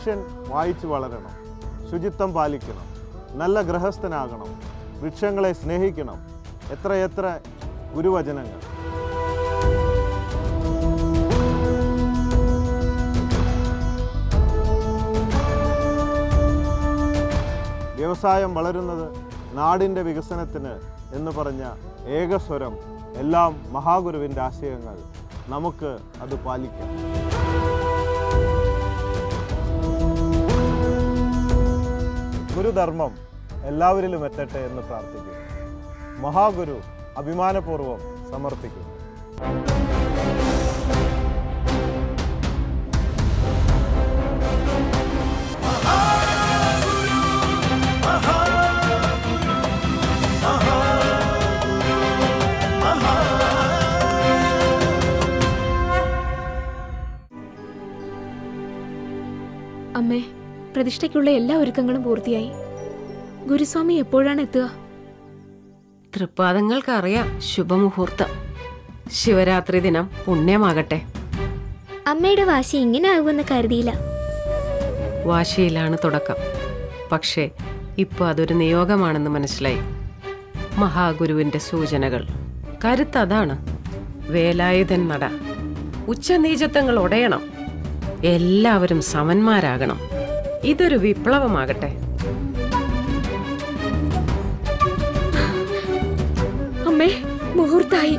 മനുഷ്യൻ വായിച്ചു വളരണം ശുചിത്വം പാലിക്കണം നല്ല ഗൃഹസ്ഥനാകണം വൃക്ഷങ്ങളെ സ്നേഹിക്കണം എത്രയെത്ര ഗുരുവചനങ്ങൾ വ്യവസായം വളരുന്നത് നാടിൻ്റെ വികസനത്തിന് എന്ന് പറഞ്ഞ ഏകസ്വരം എല്ലാം മഹാഗുരുവിൻ്റെ ആശയങ്ങൾ നമുക്ക് അത് പാലിക്കാം ഗുരുധർമ്മം എല്ലാവരിലും എത്തട്ടെ എന്ന് പ്രാർത്ഥിക്കുന്നു മഹാഗുരു അഭിമാനപൂർവ്വം സമർപ്പിക്കുന്നു അമ്മേ പ്രതിഷ്ഠയ്ക്കുള്ള എല്ലാ ഒരുക്കങ്ങളും പൂർത്തിയായി ഗുരുസ്വാമി എപ്പോഴാണ് എത്തുക തൃപ്പാദങ്ങൾക്കറിയാം ശുഭമുഹൂർത്തം ശിവരാത്രി ദിനം പുണ്യമാകട്ടെ അമ്മയുടെ വാശി ഇങ്ങനെ ആകുമെന്ന് കരുതിയില്ല വാശിയിലാണ് തുടക്കം പക്ഷേ ഇപ്പോൾ അതൊരു നിയോഗമാണെന്ന് മനസ്സിലായി മഹാഗുരുവിന്റെ സൂചനകൾ കരുത്തതാണ് വേലായുധൻ നട ഉച്ചനീചത്വങ്ങൾ ഉടയണം എല്ലാവരും സമന്മാരാകണം ഇതൊരു വിപ്ലവമാകട്ടെ അമ്മേ മുഹൂർത്തായി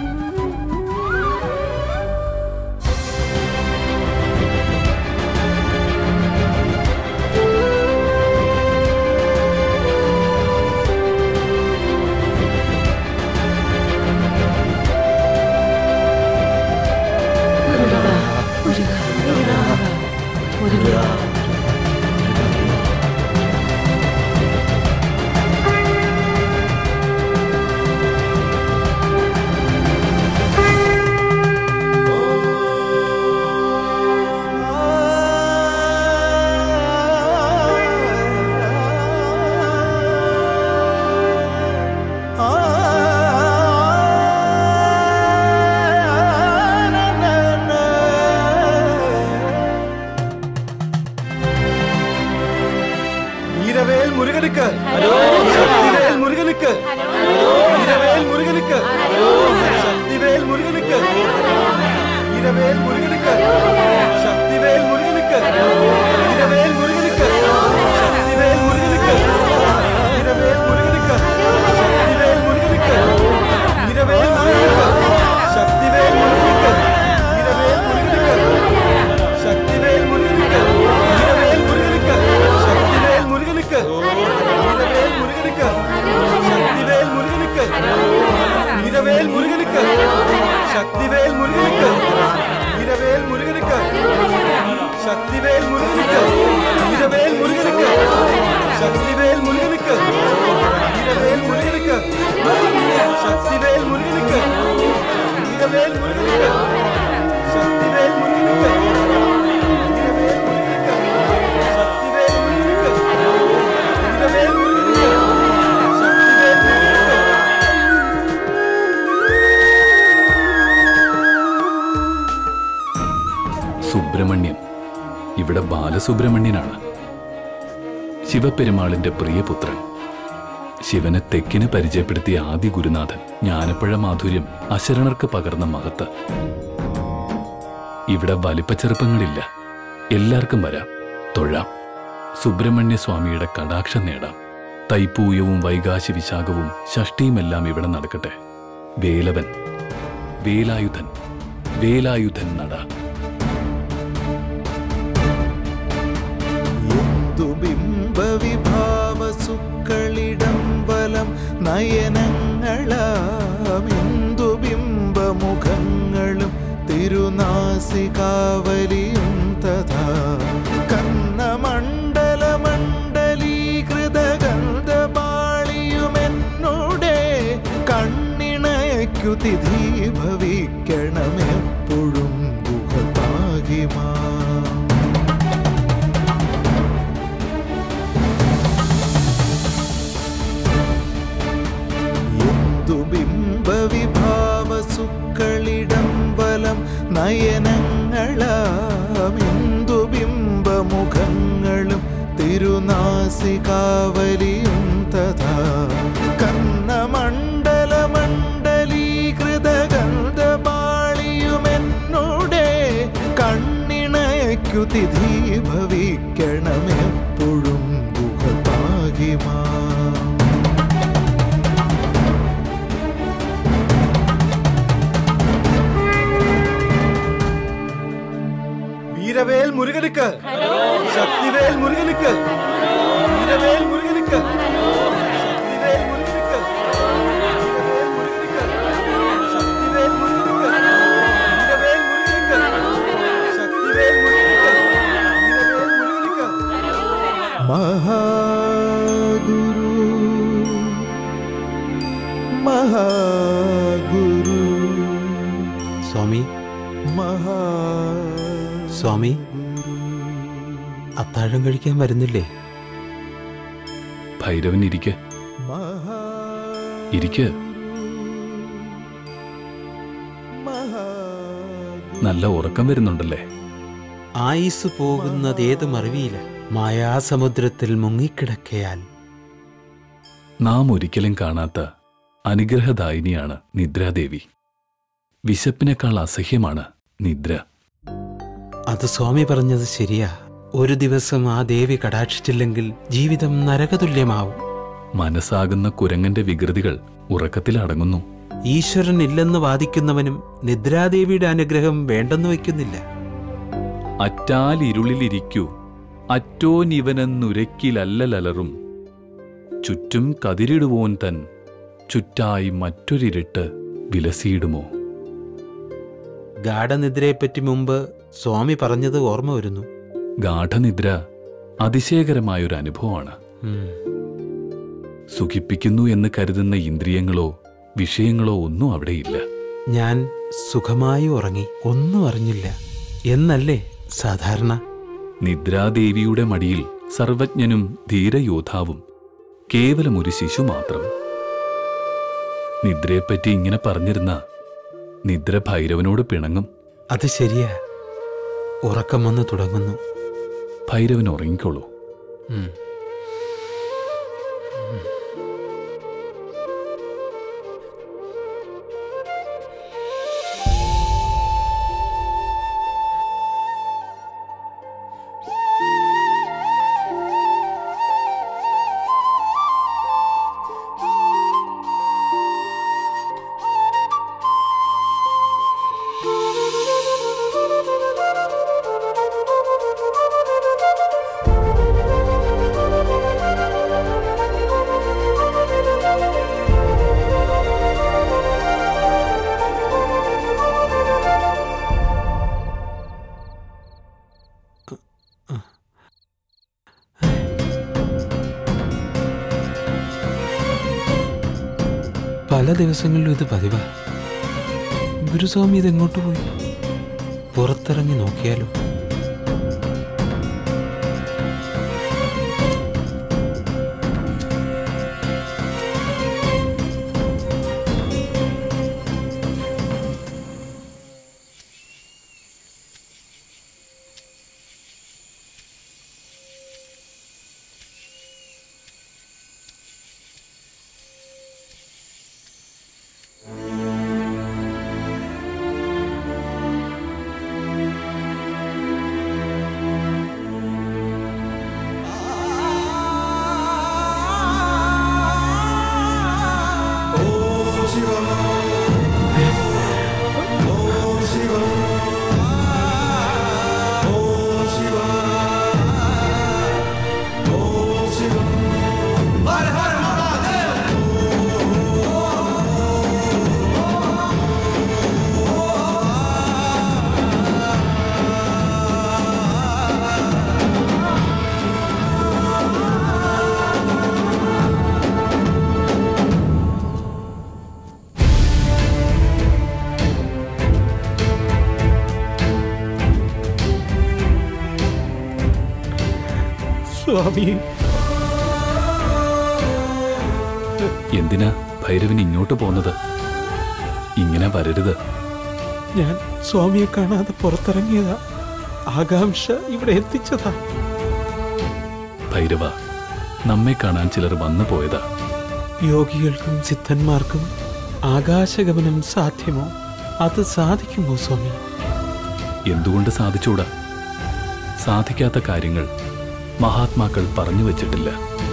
വീരവേൽ മുരുകനുക്ക് ശക്തിവേൽ മുരുകനുക്ക് വീരവേൽ മുരുകനുക്ക് ശക്തിവേൽ മുരുകനുക്ക് വീരവേൽ മുരുകനുക്ക് ശക്തിവേൽ മുരുകനുക്ക് വീരവേൽ മുരുകനുക്ക് ശക്തിവേൽ മുരുകനുക്ക് വീരവേൽ മുരുകനുക്ക് ശക്തിവേൽ മുരുകനുക്ക് വീരവേൽ മുരുകനുക്ക് ശക്തിവേൽ മുരുകനുക്ക് വീരവേൽ മുരുകനുക്ക് ശക്തിവേൽ മുരുകനുക്ക് വീരവേൽ മുരുകനുക്ക് ശക്തിവേൽ മുരുകനുക്ക് വീരവേൽ മുരുകനുക്ക് ശക്തിവേൽ മുരുകനുക്ക് വീരവേൽ മുരുകനുക്ക് ശക്തിവേൽ മുരുകനുക്ക് വീരവേൽ മുരുകനുക്ക് ശക്തിവേൽ മുരുകനുക്ക് വീരവേൽ മുരുകനുക്ക് ശക്തിവേൽ മുരുകനുക്ക് വീരവേൽ മുരുകനുക്ക് ശക്തിവേൽ മുരുകനുക്ക് വീരവേൽ മുരുകനുക്ക് ശക്തിവേൽ മുരുകനുക്ക് വീരവേൽ മുരുകനുക്ക് ശക്തിവേൽ മുരുകനുക്ക് വീരവേൽ മുരുകനുക്ക് ശക്തിവേൽ മുരുകനുക്ക് സുബ്രഹ്മണ്യൻ ഇവിടെ ബാലസുബ്രഹ്മണ്യനാണ് ശിവപെരുമാളിന്റെ പ്രിയപുത്രൻ ശിവനെ തെക്കിന് പരിചയപ്പെടുത്തിയ ആദ്യ ഗുരുനാഥൻ ജ്ഞാനപ്പഴ മാധുര്യം അശരണർക്ക് പകർന്ന മഹത്ത് ഇവിടെ വലിപ്പച്ചെറുപ്പങ്ങളില്ല എല്ലാവർക്കും വരാം തൊഴാം സുബ്രഹ്മണ്യ സ്വാമിയുടെ കടാക്ഷം നേടാം തൈപ്പൂയവും വൈകാശി വിശാഖവും ഷഷ്ടിയുമെല്ലാം ഇവിടെ നടക്കട്ടെ വേലവൻ വേലായുധൻ വേലായുധൻ നട ബിംബവിഭാവസുക്കളിടംബലം നയനങ്ങളാമെന്തു ബിംബമുഖങ്ങളും തിരുനാസികാവലിയും തഥാ കന്നമണ്ഡലമണ്ഡലീകൃതഗന്ധപാളിയുമെന്നുടെ കണ്ണിണയ്ക്കു തിഥി ഭവിക്കണമെപ്പോഴും ഗുഹപാഹിമാ എന്തു ബിംബവിഭാവസുക്കളിടംബലം നയനങ്ങളാമെന്തു ബിംബമുഖങ്ങളും മുഖങ്ങളും തിരുനാസികാവലിയും തഥാ കന്നമണ്ഡലമണ്ഡലീകൃതഗന്ധപാളിയുമെന്നോടെ കണ്ണിണയ്ക്കു തിഥി ഭവിക്കണമെപ്പോഴും ഗുഹപാഹിമാ வீரவேல் முருகனுக்கு சக்திவேல் முருகனுக்கு வீரவேல் முருகனுக்கு சக்திவேல் முருகனுக்கு வீரவேல் முருகனுக்கு சக்திவேல் முருகனுக்கு வீரவேல் முருகனுக்கு சக்திவேல் முருகனுக்கு வீரவேல் முருகனுக்கு മഹാഗുരു മഹാഗുരു സ്വാമി മഹാ സ്വാമി അത്താഴം കഴിക്കാൻ വരുന്നില്ലേ ഭൈരവൻ ഇരിക്ക് മഹാ ഇരിക്ക് മഹാ നല്ല ഉറക്കം വരുന്നുണ്ടല്ലേ ആയുസ് പോകുന്നതേതും അറിവിയില്ല മായാസമുദ്രത്തിൽ മുങ്ങിക്കിടക്കയാൽ നാം ഒരിക്കലും കാണാത്ത അനുഗ്രഹദായിനിയാണ് നിദ്രാദേവി വിശപ്പിനേക്കാൾ അസഹ്യമാണ് നിദ്ര അത് സ്വാമി പറഞ്ഞത് ശരിയാ ഒരു ദിവസം ആ ദേവി കടാക്ഷിച്ചില്ലെങ്കിൽ ജീവിതം നരകതുല്യമാവും മനസ്സാകുന്ന കുരങ്ങന്റെ വികൃതികൾ ഉറക്കത്തിൽ അടങ്ങുന്നു ഈശ്വരൻ ഇല്ലെന്ന് വാദിക്കുന്നവനും നിദ്രാദേവിയുടെ അനുഗ്രഹം വേണ്ടെന്ന് വയ്ക്കുന്നില്ല അറ്റാൽ ഇരുളിലിരിക്കൂ അറ്റോനിവനെന്നുരക്കിലല്ലലറും ചുറ്റും കതിരിടുവോൻ തൻ ചുറ്റായി മറ്റൊരിരുട്ട് വിലസിയിടുമോ ഗാഠനിദ്രയെപ്പറ്റി മുമ്പ് സ്വാമി പറഞ്ഞത് ഓർമ്മ വരുന്നു ഗാഠനിദ്ര അതിശയകരമായൊരു അനുഭവമാണ് ഉം. സുഖിപ്പിക്കുന്നു എന്ന് കരുതുന്ന ഇന്ദ്രിയങ്ങളോ വിഷയങ്ങളോ ഒന്നും അവിടെയില്ല ഞാൻ സുഖമായി ഉറങ്ങി ഒന്നും അറിഞ്ഞില്ല എന്നല്ലേ സാധാരണ നിദ്രാദേവിയുടെ മടിയിൽ സർവജ്ഞനും ധീരയോദ്ധാവും കേവലം ഒരു ശിശു മാത്രം നിദ്രയെപ്പറ്റി ഇങ്ങനെ പറഞ്ഞിരുന്ന നിദ്ര ഭൈരവനോട് പിണങ്ങും അത് ശരിയാ ഉറക്കം വന്ന് തുടങ്ങുന്നു ഭൈരവൻ ഉറങ്ങിക്കോളൂ ഉം. പല ദിവസങ്ങളിലും ഇത് പതിവാ ഗുരുസ്വാമി ഇതെങ്ങോട്ട് പോയി പുറത്തിറങ്ങി നോക്കിയാലോ സ്വാമി എന്തിനാ ഭൈരവൻ ഇങ്ങോട്ട് പോന്നത് ഇങ്ങനെ വരരുത് ഞാൻ സ്വാമിയെ കാണാതെ പുറത്തിറങ്ങിയതാ ആകാംക്ഷ ഇവിടെ എത്തിച്ചതാ ഭൈരവ നമ്മെ കാണാൻ ചിലർ വന്നു പോയതാ യോഗികൾക്കും സിദ്ധന്മാർക്കും ആകാശഗമനം സാധ്യമോ അത് സാധിക്കുമോ സ്വാമി എന്തുകൊണ്ട് സാധിച്ചൂടാ സാധിക്കാത്ത കാര്യങ്ങൾ മഹാത്മാക്കൾ പറഞ്ഞു വച്ചിട്ടില്ല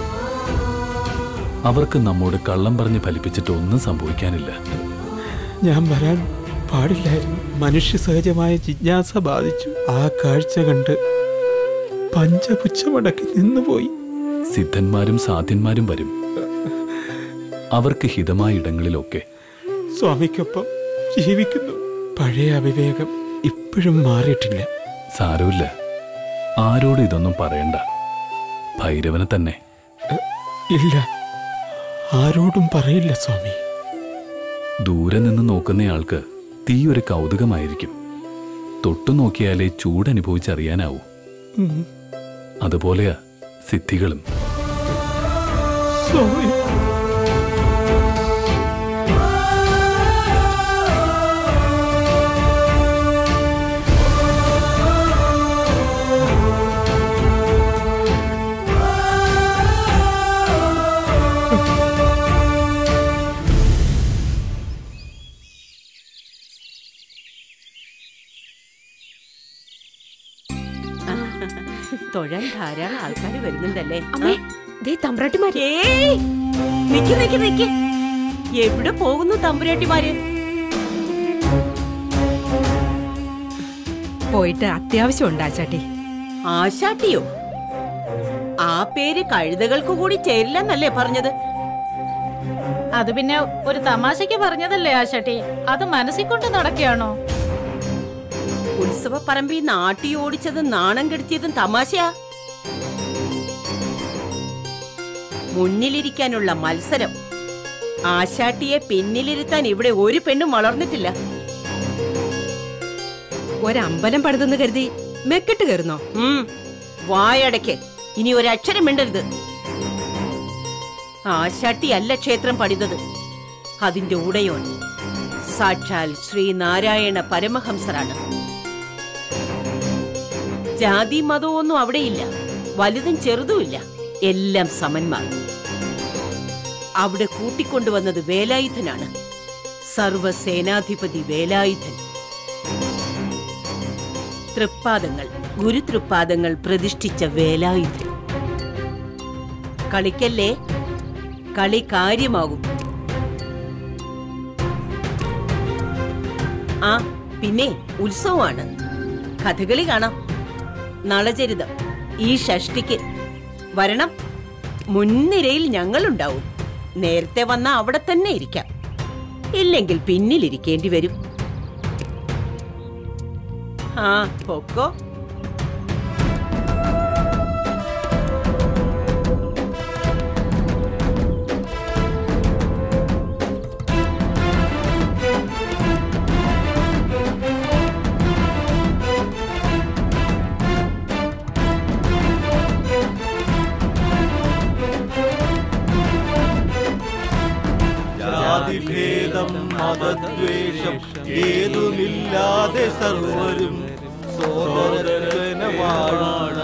അവർക്ക് നമ്മോട് കള്ളം പറഞ്ഞ് ഫലിപ്പിച്ചിട്ട് ഒന്നും സംഭവിക്കാനില്ല ഞാൻ വരാൻ പാടില്ലായിരുന്നു മനുഷ്യ സഹജമായ ജിജ്ഞാസ ബാധിച്ചു ആ കാഴ്ച കണ്ട് പഞ്ചപുച്ഛമടക്കി നിന്നുപോയി സിദ്ധന്മാരും സാധ്യന്മാരും വരും അവർക്ക് ഹിതമായ ഇടങ്ങളിലൊക്കെ സ്വാമിക്കൊപ്പം ജീവിക്കുന്നു പഴയ അവിവേകം ഇപ്പോഴും മാറിയിട്ടില്ല സാരമില്ല ആരോടും ഇതൊന്നും പറയണ്ട ഭൈരവനെ തന്നെ ഇല്ല ആരോടും പറയില്ല സ്വാമി ദൂരെ നിന്ന് നോക്കുന്നയാൾക്ക് തീ ഒരു കൗതുകമായിരിക്കും തൊട്ടു നോക്കിയാലേ ചൂടനുഭവിച്ചറിയാനാവൂ ഉം. അതുപോലെയാ സിദ്ധികളും സ്വാമി തൊഴാൻ ധാരാളം ആൾക്കാർ വരുന്നുണ്ടല്ലേ അമ്മേ ദേ തമ്പ്രാട്ടിമാര് ഏയ്! നിക്ക് നിക്ക് നിക്ക് എവിടെ പോകുന്നു തമ്പുരാട്ടിമാര് പോയിട്ട് അത്യാവശ്യം ഉണ്ട് ആച്ചാട്ടി ആശാട്ടിയോ ആ പേര് കഴുതകൾക്ക് കൂടി ചേരില്ലെന്നല്ലേ പറഞ്ഞത് അത് പിന്നെ ഒരു തമാശക്ക് പറഞ്ഞതല്ലേ ആശാട്ടി അത് മനസ്സിൽ കൊണ്ട് നടക്കുകയാണോ ഉത്സവ പറമ്പിൽ നാട്ടി ഓടിച്ചതും നാണം കെടുത്തിയതും തമാശയാ മുന്നിലിരിക്കാനുള്ള മത്സരം ആശാട്ടിയെ പിന്നിലിരുത്താൻ ഇവിടെ ഒരു പെണ്ണും വളർന്നിട്ടില്ല ഒരമ്പലം പണിതെന്ന് കരുതി മെക്കെട്ട് കയറുന്നോ ഉം, വായടയ്ക്ക് ഇനി ഒരക്ഷരം മിണ്ടരുത് ആശാട്ടി അല്ല ക്ഷേത്രം പണിതത് അതിന്റെ ഉടയോൻ സാക്ഷാൽ ശ്രീനാരായണ പരമഹംസറാണ് ജാതി മതമൊന്നും അവിടെയില്ല വലുതും ചെറുതുമില്ല എല്ലാം സമന്മാർ അവിടെ കൂട്ടിക്കൊണ്ടുവന്നത് വേലായുധനാണ് സർവസേനാധിപതി വേലായുധൻ തൃപ്പാദങ്ങൾ ഗുരുതൃപ്പാദങ്ങൾ പ്രതിഷ്ഠിച്ച വേലായുധൻ കളിക്കല്ലേ കളി കാര്യമാകും ആ പിന്നെ ഉത്സവമാണ് കഥകളി കാണാം നളചരിതം ഈ ഷഷ്ടിക്ക് വരണം മുൻനിരയിൽ ഞങ്ങളുണ്ടാവും നേരത്തെ വന്ന അവിടെ തന്നെ ഇരിക്കാം ഇല്ലെങ്കിൽ പിന്നിലിരിക്കേണ്ടി വരും ആ പൊക്കോ ജാതിഭേദം മതദ്വേഷം ഏതുമില്ലാതെ സർവരും സോദരന വാഴാണ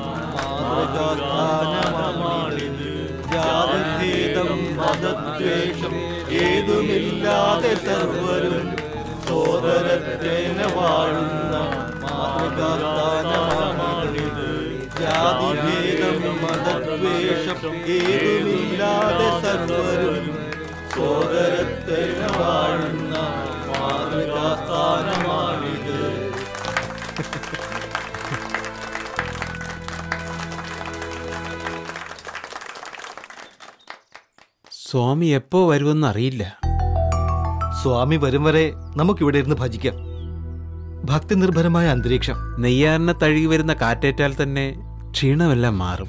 മാതൃകാസ്ഥാനമാണിത് ജാതിഭേദം മതദ്വേഷം ഏതുമില്ലാതെ സർവരും സോദരത്തേന വാഴുന്ന മാതൃകാസ്ഥാനമാണിത് ജാതിഭേദം മതദ്വേഷം ഏതുമില്ലാതെ സർവരും സോദരത്തേന വാഴുന്ന മാതൃകാസ്ഥാനമാണിത് സ്വാമി എപ്പോ വരുമെന്ന് അറിയില്ല സ്വാമി വരും വരെ നമുക്കിവിടെ ഇരുന്ന് ഭജിക്കാം ഭക്തി നിർഭരമായ അന്തരീക്ഷം നെയ്യാറിനെ തഴുകി വരുന്ന കാറ്റേറ്റാൽ തന്നെ ക്ഷീണമെല്ലാം മാറും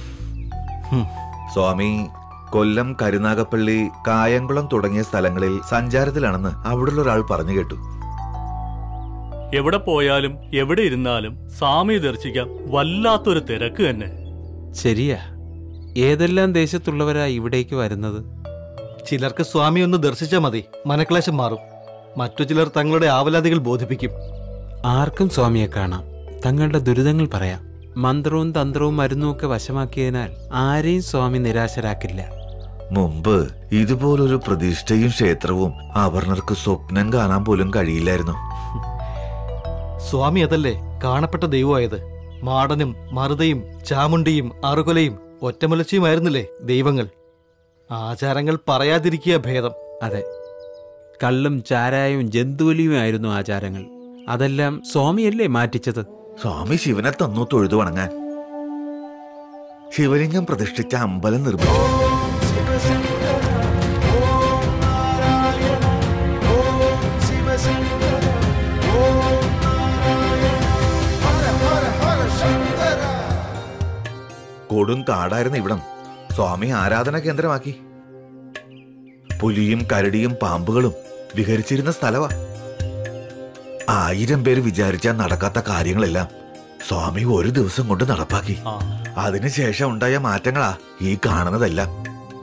സ്വാമി കൊല്ലം കരുനാഗപ്പള്ളി കായംകുളം തുടങ്ങിയ സ്ഥലങ്ങളിൽ സഞ്ചാരത്തിലാണെന്ന് അവിടുള്ള ഒരാൾ പറഞ്ഞു കേട്ടു എവിടെ പോയാലും എവിടെ ഇരുന്നാലും സ്വാമിയെ ദർശിക്കാൻ വല്ലാത്തൊരു തിരക്ക് തന്നെ ശരിയാ ഏതെല്ലാം ദേശത്തുള്ളവരാ ഇവിടേക്ക് വരുന്നത് ചിലർക്ക് സ്വാമി ഒന്ന് ദർശിച്ചാൽ മതി മനക്ലേശം മാറും മറ്റു ചിലർ തങ്ങളുടെ ആവലാതികൾ ബോധിപ്പിക്കും ആർക്കും സ്വാമിയെ കാണാം തങ്ങളുടെ ദുരിതങ്ങൾ പറയാം മന്ത്രവും തന്ത്രവും മരുന്നും ഒക്കെ വശമാക്കിയതിനാൽ ആരെയും സ്വാമി നിരാശരാക്കില്ല മുമ്പ് ഇതുപോലൊരു പ്രതിഷ്ഠയും ക്ഷേത്രവും അവർണർക്ക് സ്വപ്നം കാണാൻ പോലും കഴിയില്ലായിരുന്നു സ്വാമി അതല്ലേ കാണപ്പെട്ട ദൈവമായത് മാടനും മറുതയും ചാമുണ്ടിയും അറുകൊലയും ഒറ്റമുലച്ചിയുമായിരുന്നില്ലേ ദൈവങ്ങൾ ആചാരങ്ങൾ പറയാതിരിക്കുക ഭേദം അതെ കള്ളും ചാരായവും ജന്തുവലിയുമായിരുന്നു ആചാരങ്ങൾ അതെല്ലാം സ്വാമിയല്ലേ മാറ്റിച്ചത് സ്വാമി ശിവനെ തന്നു തൊഴുതു വണങ്ങാൻ ശിവലിംഗം പ്രതിഷ്ഠിച്ച അമ്പലം നിർമ്മിച്ചു കൊടും കാടായിരുന്ന ഇവിടം സ്വാമി ആരാധന കേന്ദ്രമാക്കി പുലിയും കരടിയും പാമ്പുകളും വിഹരിച്ചിരുന്ന സ്ഥലവാ ആയിരം പേര് വിചാരിച്ചാൽ നടക്കാത്ത കാര്യങ്ങളെല്ലാം സ്വാമി ഒരു ദിവസം കൊണ്ട് നടപ്പാക്കി അതിനുശേഷം ഉണ്ടായ മാറ്റങ്ങളാ ഈ കാണുന്നതെല്ലാം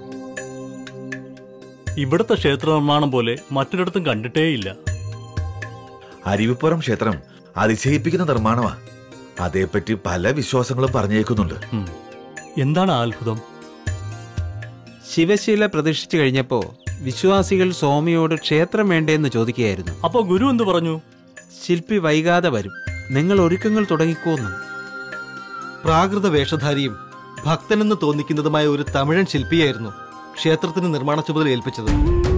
ഇവിടുത്തെ ക്ഷേത്ര നിർമ്മാണം പോലെ മറ്റൊരിടത്തും കണ്ടിട്ടേയില്ല അരുവിപ്പുറം ക്ഷേത്രം അതിശയിപ്പിക്കുന്ന നിർമ്മാണമാ അതേപ്പറ്റി പല വിശ്വാസങ്ങളും പറഞ്ഞേക്കുന്നുണ്ട് എന്താണ് ആ അത്ഭുതം ശിവശില പ്രതിഷ്ഠിച്ചു കഴിഞ്ഞപ്പോ വിശ്വാസികൾ സ്വാമിയോട് ക്ഷേത്രം വേണ്ടേന്ന് ചോദിക്കുകയായിരുന്നു അപ്പോ ഗുരു എന്തു പറഞ്ഞു ശില്പി വൈകാതെ വരും നിങ്ങൾ ഒരുക്കങ്ങൾ തുടങ്ങിക്കോന്നു പ്രാകൃത വേഷധാരിയും ഭക്തനെന്ന് തോന്നിക്കുന്നതുമായ ഒരു തമിഴൻ ശില്പിയായിരുന്നു ക്ഷേത്രത്തിന് നിർമ്മാണ ചുമതല ഏൽപ്പിച്ചത്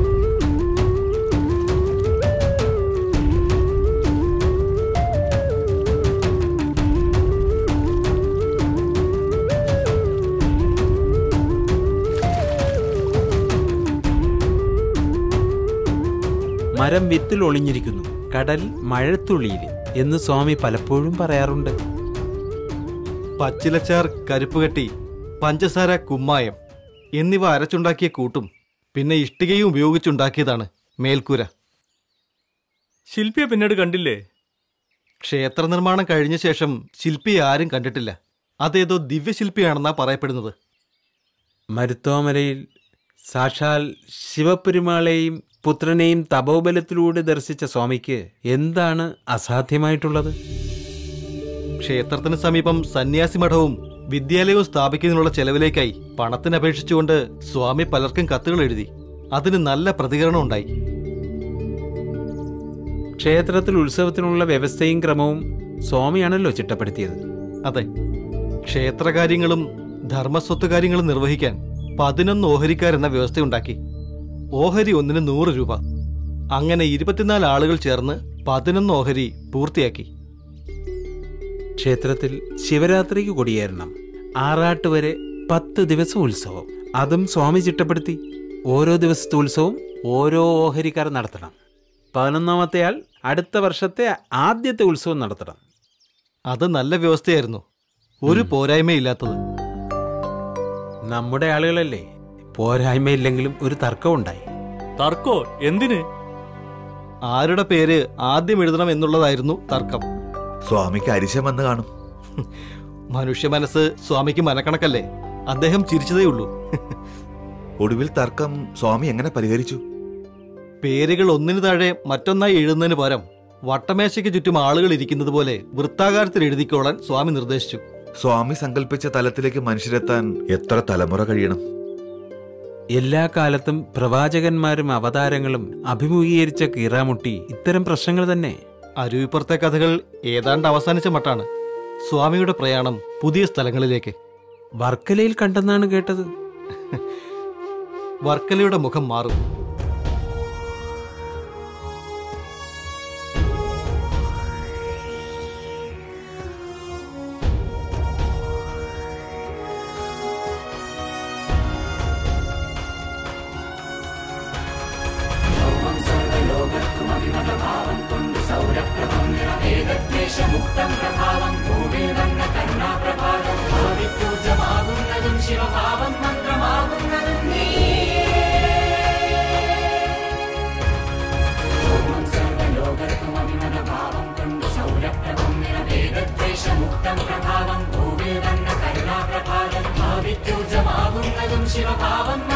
മരം വിത്തിൽ ഒളിഞ്ഞിരിക്കുന്നു കടൽ മഴത്തുള്ളിയിൽ എന്ന് സ്വാമി പലപ്പോഴും പറയാറുണ്ട് പച്ചിലച്ചാർ കരുപ്പുകട്ടി പഞ്ചസാര കുമ്മായം എന്നിവ അരച്ചുണ്ടാക്കിയ കൂട്ടും പിന്നെ ഇഷ്ടികയും ഉപയോഗിച്ചുണ്ടാക്കിയതാണ് മേൽക്കൂര ശില്പിയെ പിന്നീട് കണ്ടില്ലേ ക്ഷേത്ര നിർമ്മാണം കഴിഞ്ഞ ശേഷം ശില്പി ആരും കണ്ടിട്ടില്ല അതേതോ ദിവ്യശില്പിയാണെന്നാ പറയപ്പെടുന്നത് മരുത്തോമലയിൽ സാക്ഷാൽ ശിവപെരുമാളെയും പുത്രനെയും തപോബലത്തിലൂടെ ദർശിച്ച സ്വാമിക്ക് എന്താണ് അസാധ്യമായിട്ടുള്ളത് ക്ഷേത്രത്തിന് സമീപം സന്യാസി മഠവും വിദ്യാലയവും സ്ഥാപിക്കുന്നതിനുള്ള ചെലവിലേക്കായി പണത്തിന് അപേക്ഷിച്ചുകൊണ്ട് സ്വാമി പലർക്കും കത്തുകൾ എഴുതി അതിന് നല്ല പ്രതികരണം ഉണ്ടായി ക്ഷേത്രത്തിൽ ഉത്സവത്തിനുള്ള വ്യവസ്ഥയും ക്രമവും സ്വാമിയാണല്ലോ ചിട്ടപ്പെടുത്തിയത് അതെ ക്ഷേത്രകാര്യങ്ങളും ധർമ്മസ്വത്ത് കാര്യങ്ങളും നിർവഹിക്കാൻ പതിനൊന്ന് ഓഹരിക്കാരെന്ന വ്യവസ്ഥയുണ്ടാക്കി ഓഹരി ഒന്നിന് നൂറ് രൂപ അങ്ങനെ ഇരുപത്തിനാല് ആളുകൾ ചേർന്ന് പതിനൊന്ന് ഓഹരി പൂർത്തിയാക്കി ക്ഷേത്രത്തിൽ ശിവരാത്രിക്ക് കൊടിയേറണം ആറാട്ട് വരെ പത്ത് ദിവസം ഉത്സവം അതും സ്വാമി ചിട്ടപ്പെടുത്തി ഓരോ ദിവസത്തെ ഉത്സവം ഓരോ ഓഹരിക്കാർ നടത്തണം പതിനൊന്നാമത്തെ ആൾ അടുത്ത വർഷത്തെ ആദ്യത്തെ ഉത്സവം നടത്തണം അത് നല്ല വ്യവസ്ഥയായിരുന്നു ഒരു പോരായ്മയില്ലാത്തത് നമ്മുടെ ആളുകളല്ലേ പോരായ്മയില്ലെങ്കിലും ഒരു തർക്കമുണ്ടായി തർക്കോ എന്തിന് ആരുടെ പേര് ആദ്യം എഴുതണം എന്നുള്ളതായിരുന്നു തർക്കം സ്വാമിക്ക് അരിശം വന്ന് കാണും മനുഷ്യ മനസ്സ് സ്വാമിക്ക് മനക്കണക്കല്ലേ അദ്ദേഹം ചിരിച്ചതേ ഉള്ളൂ ഒടുവിൽ തർക്കം സ്വാമി എങ്ങനെ പരിഹരിച്ചു പേരുകൾ ഒന്നിനു താഴെ മറ്റൊന്നായി എഴുതുന്നതിന് പകരം വട്ടമേശയ്ക്ക് ചുറ്റും ആളുകൾ ഇരിക്കുന്നത് പോലെ വൃത്താകാരത്തിൽ എഴുതിക്കോളാൻ സ്വാമി നിർദ്ദേശിച്ചു സ്വാമി സങ്കല്പിച്ച തലത്തിലേക്ക് മനുഷ്യരെത്താൻ എത്ര തലമുറ കഴിയണം എല്ലാ കാലത്തും പ്രവാചകന്മാരും അവതാരങ്ങളും അഭിമുഖീകരിച്ച കീറാമുട്ടി ഇത്തരം പ്രശ്നങ്ങൾ തന്നെ അരുവിപ്പുറത്തെ കഥകൾ ഏതാണ്ട് അവസാനിച്ച മട്ടാണ് സ്വാമിയുടെ പ്രയാണം പുതിയ സ്ഥലങ്ങളിലേക്ക് വർക്കലയിൽ കണ്ടെന്നാണ് കേട്ടത് വർക്കലയുടെ മുഖം മാറും മുക്തം പ്രഭാവം ഭൂമിൽ വന്ന കരുണാപ്രഭാതം ഭാവിക്കൂർജമാകുന്നതും ശിവഭാവം മന്ത്രമാകുന്നതും നീ ഓം സർവലോകർക്കും അഭിമതഭാവം കൊണ്ട് സൗരഭ്രമം നിറവേദദ്വേഷമുക്തം പ്രഭാവം ഭൂമിൽ വന്ന കരുണാപ്രഭാതം ഭാവിക്കൂർജമാകുന്നതും ശിവഭാവം